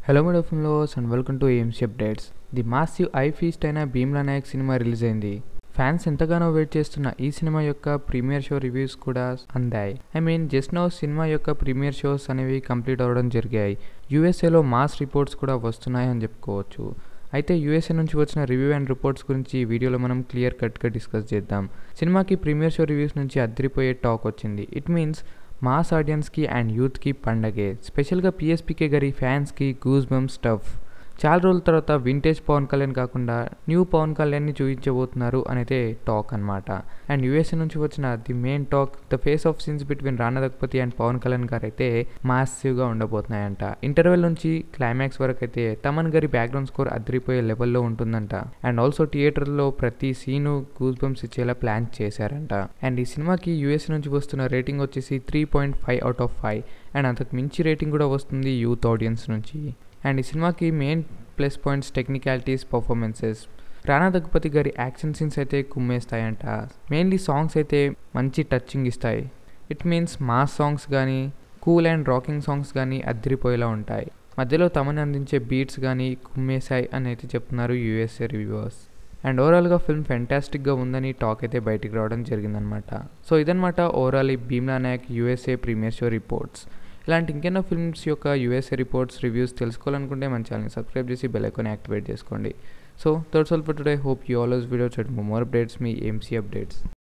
hello madam ఫిల్మ్లోస్ and welcome to AMC updates the massive eye feast అయిన Bheemla Nayak cinema release అయింది fans ఎంతగానో wait చేస్తున్న ఈ సినిమా యొక్క ప్రీమియర్ షో రివ్యూస్ కూడా అందాయి I mean just no cinema యొక్క ప్రీమియర్ షోస్ అనేవి కంప్లీట్ అవ్వడం జరిగాయి యూఎస్ఏలో మాస్ రిపోర్ట్స్ కూడా వస్తున్నాయి అని చెప్పుకోవచ్చు అయితే యూఎస్ఏ నుంచి వచ్చిన రివ్యూ అండ్ రిపోర్ట్స్ గురించి ఈ వీడియోలో మనం క్లియర్ కట్గా డిస్కస్ చేద్దాం సినిమాకి ప్రీమియర్ షో రివ్యూస్ నుంచి అద్దరిపోయే టాక్ వచ్చింది ఇట్ మీన్స్ మాస్ ఆడియన్స్కి అండ్ యూత్కి పండగే స్పెషల్గా పిఎస్పీకే గారి ఫ్యాన్స్కి గూస్ బమ్ స్టఫ్ చాలా రోజుల తర్వాత వింటేజ్ పవన్ కళ్యాణ్ కాకుండా న్యూ పవన్ కళ్యాణ్ని చూపించబోతున్నారు అనేది టాక్ అనమాట అండ్ యూఎస్ఏ నుంచి వచ్చిన the main talk the face off scenes between Rana Daggubati and Pawan Kalyan garu అయితే మాసివ్గా ఉండబోతున్నాయంట ఇంటర్వెల్ నుంచి క్లైమాక్స్ వరకు అయితే తమన్ గారి బ్యాక్గ్రౌండ్ స్కోర్ అదిరిపోయే లెవెల్లో ఉంటుందంట అండ్ ఆల్సో థియేటర్లో ప్రతి సీను గూస్ బంప్స్ ఇచ్చేలా ప్లాన్ చేశారంట అండ్ ఈ సినిమాకి యూఎస్ నుంచి వస్తున్న రేటింగ్ వచ్చేసి three point five out of five and అంతకు మించి రేటింగ్ కూడా వస్తుంది యూత్ ఆడియన్స్ నుంచి అండ్ ఈ సినిమాకి main plus points technicalities performances Rana Daggubati గారి యాక్షన్ సీన్స్ అయితే కుమ్మేస్తాయంట మెయిన్లీ సాంగ్స్ అయితే మంచి టచింగ్ ఇస్తాయి ఇట్ మీన్స్ మాస్ సాంగ్స్ కానీ కూల్ అండ్ రాకింగ్ సాంగ్స్ కానీ అద్దరిపోయేలా ఉంటాయి మధ్యలో తమని అందించే బీట్స్ కానీ కుమ్మేశాయి అని అయితే చెప్తున్నారు యూఎస్ఏ రివ్యూవర్స్ అండ్ ఓవరాల్గా ఫిల్మ్ ఫెంటాస్టిక్గా ఉందని టాక్ అయితే బయటికి రావడం జరిగిందనమాట సో ఇదనమాట ఓవరాల్ ఈ Bheemla Nayak USA premiere show reports ఇలాంటి ఇంకెన్నో ఫిల్మ్స్ యొక్క యూఎస్ఏ రిపోర్ట్స్ రివ్యూస్ తెలుసుకోవాలనుకుంటే మన ఛానల్ని సబ్స్క్రైబ్ చేసి బెల్ ఐకాన్ యాక్టివేట్ చేసుకోండి so that's all for today hope you always video చెడ్ మోర్ అప్డేట్స్ మీ ఎంసీ అప్డేట్స్